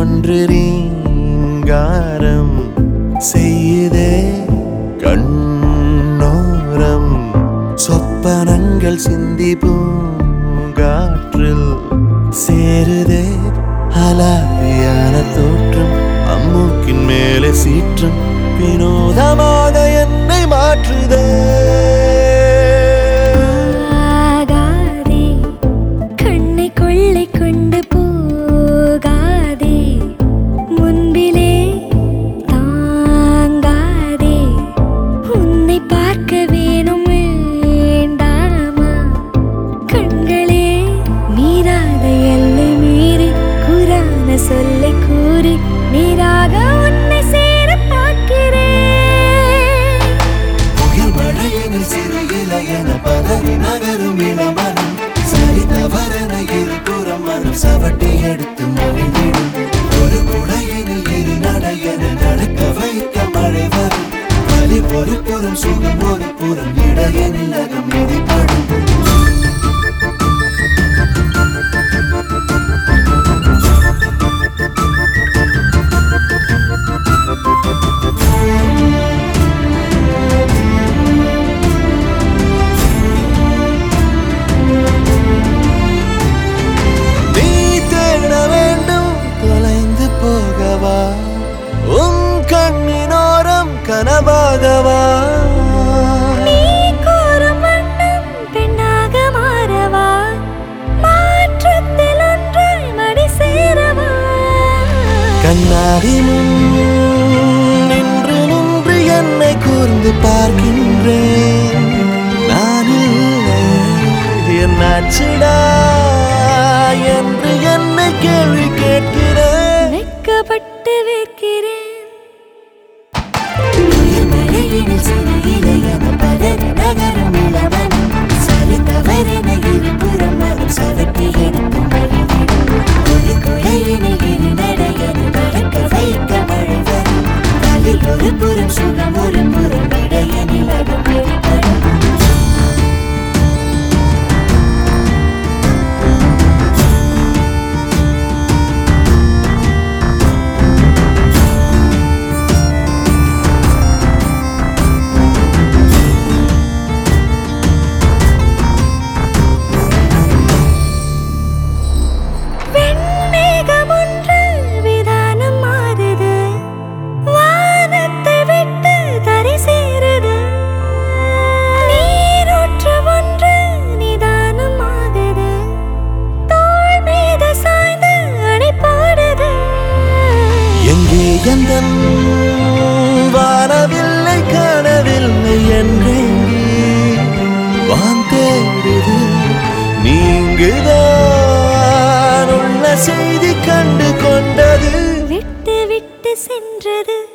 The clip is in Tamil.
ஒன்று ரீங்காரம் செய்யுதே கண்ணோரம் சொப்பனங்கள் சிந்தி பூங்காற்றில் சேருதே அலாதியான தோற்றம் அம்மூக்கின் மேலே சீற்றம் வினோதமாக என்னை மாற்றுதே ஆகாதே கண்ணை கொள்ளை கொண்டு போகாதே முன்பிலே தாங்காதே உன்னை பார்க்க வேணும் வேண்டாமா கண்களே மீறாத எல்லை மீறி கூறான சொல்லை கூறி நேராக உன்னை சேர பார்க்கிறேன் புயல் மழையினில் சிறு இலையென பதறி நகரும் இளமனம் சரி தவறென இருபுறம் மனம் சவட்டி எடுத்து மொழிந்திடும் ஒரு குடையினில் இரு நடையென நடக்க வைக்க மழை வரும் வலி ஒரு புறம் சுகம் ஒரு புறம் இடையனில் அகம் மிதிப்படும் நீ தேட வேண்டும் தொலைந்து போகவா உன் கண்ணினோரம் கனவாகவா நீ கூறும் வண்ணம் பெண்ணாக மாறவா மாற்றத்தில் ஒன்றாய் மடி சேரவா கண்ணாடி முன் நின்று நின்று என்னை கூர்ந்து பார்க்கின்றேன் நான் இல்லை என்னாச்சுடா என்று என்னை கேள்வி கேட்கிறேன் வெட்கப்பட்டு வைக்கிறேன் மழையினில் சிறு இலையென பதறி நகரும் இளவனம் சரி தவறென இருபுறம் மனம் சவட்டி எடுக்கும் வழிவிடும் ஒரு குழையினில் இரு நடையென நடக்க வைக்க மழை வரும் வலி ஒரு புறம் சுகம் ஒரு புறம் இடையனில் அகம் வெளிப்படும் வெண்மேகம் ஒன்று விதானம் மாறுது வானத்தை விட்டு தரை சேருது நீரூற்று ஒன்று நிதானம் ஆகுது தோள் மீது சாய்ந்து அணை போடுது எங்கே எந்த வானவில்லை காணவில்லை என்றேங்கி வான் தேடுது நீங்குதான் உள்ள செய்தி கண்டு கொண்டது விட்டு விட்டு சென்றது